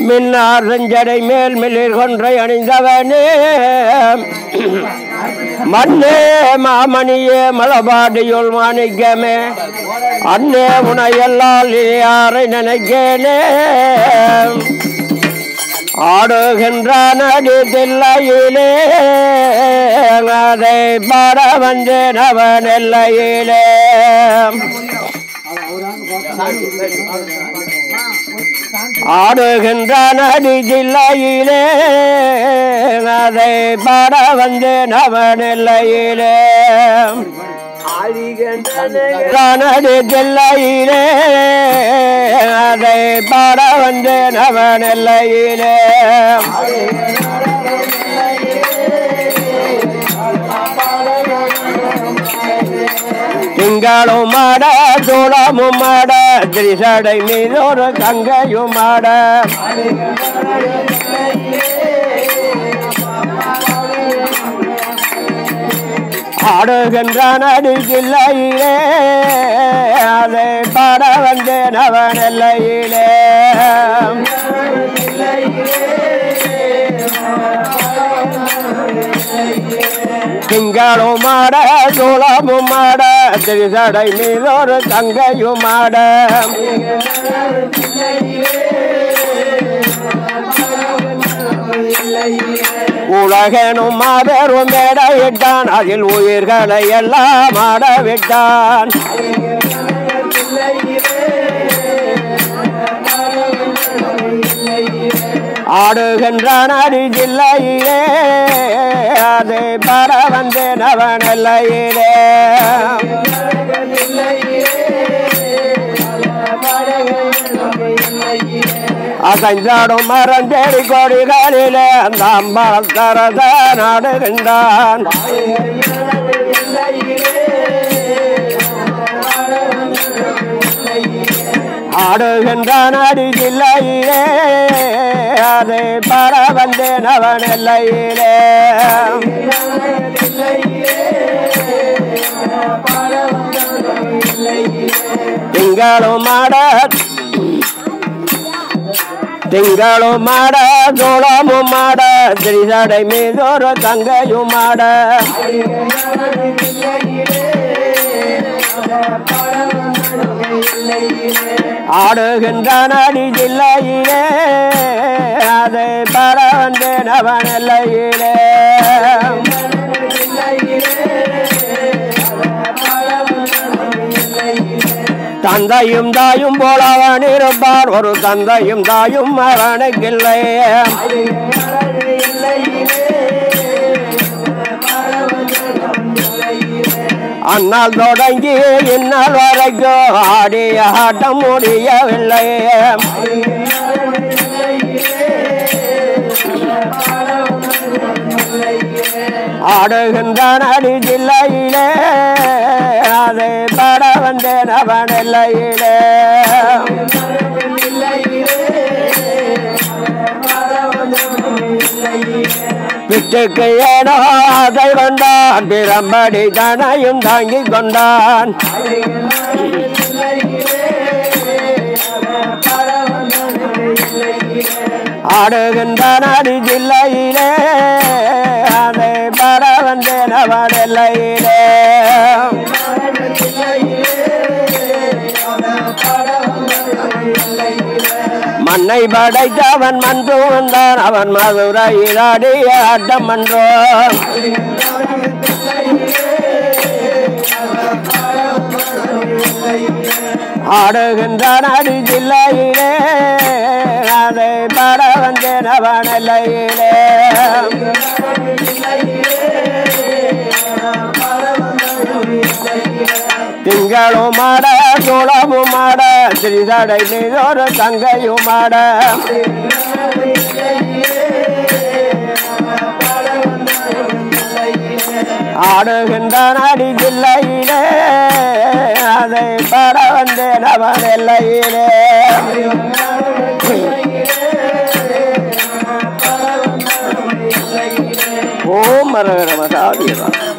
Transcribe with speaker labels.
Speaker 1: மின்னார் செஞ்சடை மேல் மிளிர் கொன்றை அணிந்தவனே மண்ணே மாமணியே மலபாடியுள் மாணிக்கமே அன்னே உனையல்லால் யாரை நினைக்கேனே ஆடுகின்ற நடி தில்லையிலே அதை பாட வந்தேன் அவன் எல்லையிலே ஆடுகின்ற நடி ஜில்லையிலே அதை பாட வந்தேன் அவன் எல்லையிலே நடி ஜில்லையிலே அதை பாட வந்தேன் அவன் எல்லையிலே திங்களும் மாட சூளமும் மாட திரிசடை மீது ஒரு கங்கையும் மாட ஆடுகின்ற நடி ஜில்லையிலே அதை பாட வந்தேன் அவன் எல்லையிலே திங்களும் மாட சூளமும் மாட திரிசடை மீது ஒரு கங்கையும் மாட உலகனும் மாபெரும் மேடையிட்டான் அதில் உயிர்களை எல்லாம் ஆடவிட்டான் ஆடுகின்ற நடி ஜில்லையிலே அதை பர வந்தேன் அவன் எல்லையிலே அசைந்தாடும் மரஞ்செடி கொடிகளிலே அந்த அம்பாள் தரத நாடுகின்றான் ஆடுகின்ற நடி ஜில்லையிலே அதை பர வந்தேன் அவன் எல்லையிலே திங்களும் மாட திங்களும் மாட சோளமும் மாட திரிசடை மீது ஒரு தங்கையும் மாட ஆடுகின்ற நடி ஜில்லையிலே அதை பர வந்தேன் அவன் எல்லையிலே தந்தையும் தாயும் போல அவன் இருப்பார் ஒரு தந்தையும் தாயும் அவனுக்கில்லை அன்னால் தொடங்கி இந்நாள் வரைக்கும் ஆடிய ஆட்டம் முடியவில்லை ஆடுகின்ற நடி ஜில்லையிலே அதை பட வந்தேன் அவன் எல்லையிலே பிட்டுக்கு ஏனோ அதை வந்தான் பிரம்படி தனையும் தாங்கிக் கொண்டான் ஆடுகின்ற நடி ஜில்லையிலே அதை பட வந்தேன் அவன் எல்லையிலே மண்ணை படைத்தவன் மன்று வந்தான் அவன் மதுரையில் ஆடிய ஆட்டம் மன்றோ ஆடுகின்ற நடி ஜில்லையிலே அதை பட வந்தேன் அவன் எல்லையிலே திங்களும் மாட சோளமும் மாட திரிசடை மீது ஒரு தங்கையும் மாட ஆடுகின்ற நடி ஜில்லையிலே அதை பட வந்தேன் அவன் எல்லையிலே ஓம் மரகரம சாதியதான்